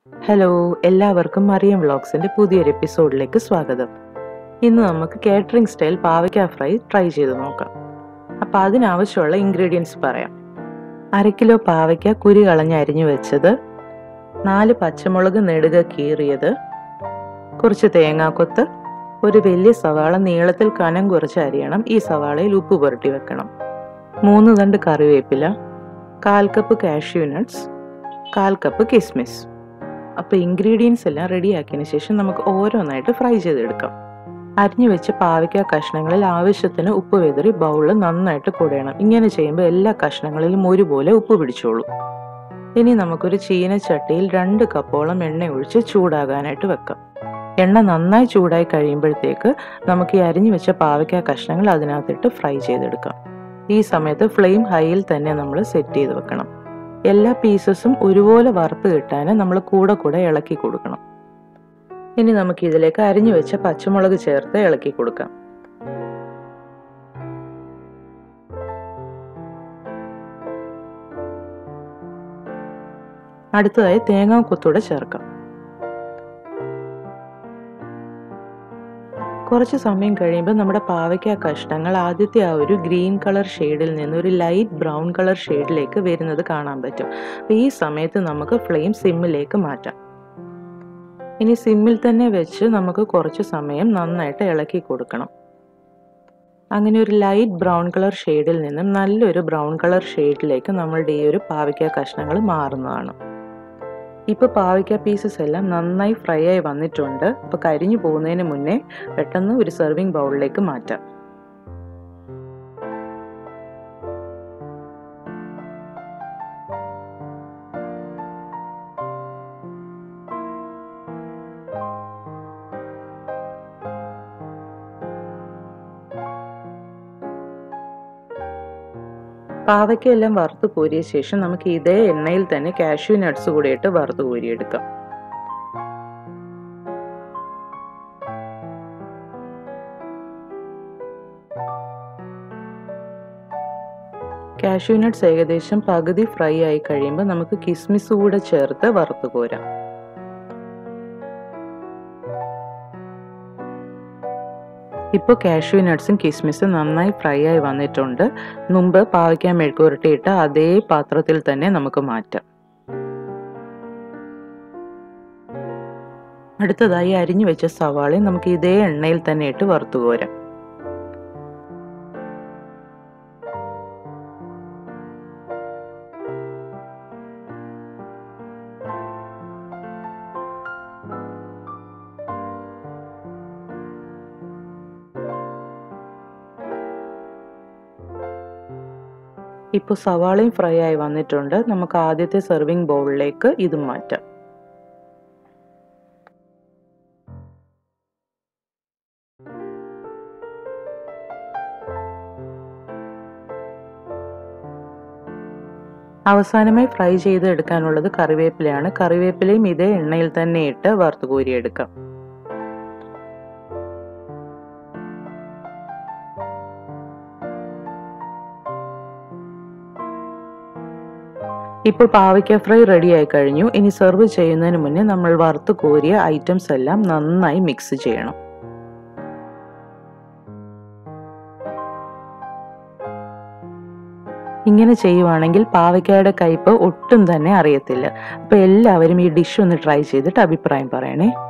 hello എല്ലാവർക്കും മറിയം വ്ളോഗ്സിന്റെ പുതിയൊരു എപ്പിസോഡിലേക്ക് സ്വാഗതം ഇന്ന് നമുക്ക് കാറ്ററിംഗ് സ്റ്റൈൽ പാവയ്ക്ക ഫ്രൈ ട്രൈ ചെയ്ത് നോക്കാം അപ്പം അതിനാവശ്യമുള്ള ഇൻഗ്രീഡിയൻസ് പറയാം അര കിലോ പാവയ്ക്ക കുരി കളഞ്ഞ് അരിഞ്ഞു വെച്ചത് നാല് പച്ചമുളക് നെടുക കീറിയത് കുറച്ച് തേങ്ങാക്കൊത്ത് ഒരു വലിയ സവാള നീളത്തിൽ കനം കുറച്ച് അരിയണം ഈ സവാളയിൽ ഉപ്പ് പുരട്ടി വെക്കണം മൂന്ന് തണ്ട് കറിവേപ്പില കാൽ കപ്പ് കാഷ്യൂ നട്ട്സ് കാൽ കപ്പ് കിസ്മിസ് അപ്പോൾ ഇൻഗ്രീഡിയൻസ് എല്ലാം റെഡിയാക്കിയതിന് ശേഷം നമുക്ക് ഓരോന്നായിട്ട് ഫ്രൈ ചെയ്തെടുക്കാം അരിഞ്ഞു വെച്ച പാവയ്ക്ക കഷ്ണങ്ങളിൽ ആവശ്യത്തിന് ഉപ്പ് വെതറി ബൗളിൽ നന്നായിട്ട് കുടയണം ഇങ്ങനെ ചെയ്യുമ്പോൾ എല്ലാ കഷ്ണങ്ങളിലും ഒരുപോലെ ഉപ്പ് പിടിച്ചോളൂ ഇനി നമുക്കൊരു ചീനച്ചട്ടിയിൽ രണ്ട് കപ്പോളം എണ്ണ ഒഴിച്ച് ചൂടാകാനായിട്ട് വെക്കാം എണ്ണ നന്നായി ചൂടായി കഴിയുമ്പോഴത്തേക്ക് നമുക്ക് ഈ അരിഞ്ഞു വെച്ച പാവയ്ക്ക കഷ്ണങ്ങൾ അതിനകത്തിട്ട് ഫ്രൈ ചെയ്തെടുക്കാം ഈ സമയത്ത് ഫ്ലെയിം ഹൈയിൽ തന്നെ നമ്മൾ സെറ്റ് ചെയ്ത് വെക്കണം എല്ലാ പീസസും ഒരുപോലെ വറുത്ത് കിട്ടാൻ നമ്മൾ കൂടെ കൂടെ ഇളക്കി കൊടുക്കണം ഇനി നമുക്ക് ഇതിലേക്ക് അരിഞ്ഞു വെച്ച പച്ചമുളക് ചേർത്ത് ഇളക്കി കൊടുക്കാം അടുത്തതായി തേങ്ങാക്കൊത്തൂടെ ചേർക്കാം കുറച്ച് സമയം കഴിയുമ്പോൾ നമ്മുടെ പാവയ്ക്ക കഷ്ണങ്ങൾ ആദ്യത്തെ ആ ഒരു ഗ്രീൻ കളർ ഷെയ്ഡിൽ നിന്ന് ഒരു ലൈറ്റ് ബ്രൗൺ കളർ ഷെയ്ഡിലേക്ക് വരുന്നത് കാണാൻ പറ്റും അപ്പോൾ ഈ സമയത്ത് നമുക്ക് ഫ്ലെയിം സിമ്മിലേക്ക് മാറ്റാം ഇനി സിമ്മിൽ തന്നെ വെച്ച് നമുക്ക് കുറച്ച് സമയം നന്നായിട്ട് ഇളക്കി കൊടുക്കണം അങ്ങനെ ഒരു ലൈറ്റ് ബ്രൗൺ കളർ ഷെയ്ഡിൽ നിന്നും നല്ലൊരു ബ്രൗൺ കളർ ഷെയ്ഡിലേക്ക് നമ്മളുടെ ഈ ഒരു പാവയ്ക്ക കഷ്ണങ്ങൾ മാറുന്നതാണ് ഇപ്പോൾ പാവയ്ക്ക പീസസ് എല്ലാം നന്നായി ഫ്രൈ ആയി വന്നിട്ടുണ്ട് അപ്പോൾ കരിഞ്ഞു പോകുന്നതിന് മുന്നേ പെട്ടെന്ന് ഒരു സെർവിങ് ബൗളിലേക്ക് മാറ്റാം പാവയ്ക്കെല്ലാം വറുത്ത് കോരിയ ശേഷം നമുക്ക് ഇതേ എണ്ണയിൽ തന്നെ കാഷ്യൂ നട്ട്സ് കൂടി ഇട്ട് വറുത്ത് കോരിയെടുക്കാം കാഷ്യൂ നട്ട്സ് ഏകദേശം പകുതി ഫ്രൈ ആയി കഴിയുമ്പോൾ നമുക്ക് കിസ്മിസ് കൂടെ ചേർത്ത് വറുത്ത് കോരാം ഇപ്പോൾ കാഷ്യൂ നട്ട്സും കിസ്മിസും നന്നായി ഫ്രൈ ആയി വന്നിട്ടുണ്ട് മുമ്പ് പാവയ്ക്കാൻ മെഴുക്കുരട്ടിയിട്ട അതേ പാത്രത്തിൽ തന്നെ നമുക്ക് മാറ്റാം അടുത്തതായി അരിഞ്ഞു വെച്ച സവാളയും നമുക്ക് ഇതേ എണ്ണയിൽ തന്നെ ഇട്ട് വറുത്തു കോരാം ഇപ്പോൾ സവാളയും ഫ്രൈ ആയി വന്നിട്ടുണ്ട് നമുക്ക് ആദ്യത്തെ സെർവിങ് ബൗളിലേക്ക് ഇത് മാറ്റാം അവസാനമായി ഫ്രൈ ചെയ്ത് എടുക്കാനുള്ളത് കറിവേപ്പിലയാണ് കറിവേപ്പിലയും ഇതേ എണ്ണയിൽ തന്നെ ഇട്ട് വറുത്ത് കോരിയെടുക്കാം ഇപ്പോൾ പാവയ്ക്ക ഫ്രൈ റെഡി ആയി കഴിഞ്ഞു ഇനി സെർവ് ചെയ്യുന്നതിന് മുന്നേ നമ്മൾ വറുത്ത് കോരിയ ഐറ്റംസ് എല്ലാം നന്നായി മിക്സ് ചെയ്യണം ഇങ്ങനെ ചെയ്യുവാണെങ്കിൽ പാവയ്ക്കയുടെ കയ്പ് ഒട്ടും തന്നെ അറിയത്തില്ല അപ്പോൾ എല്ലാവരും ഈ ഡിഷ് ഒന്ന് ട്രൈ ചെയ്തിട്ട് അഭിപ്രായം പറയണേ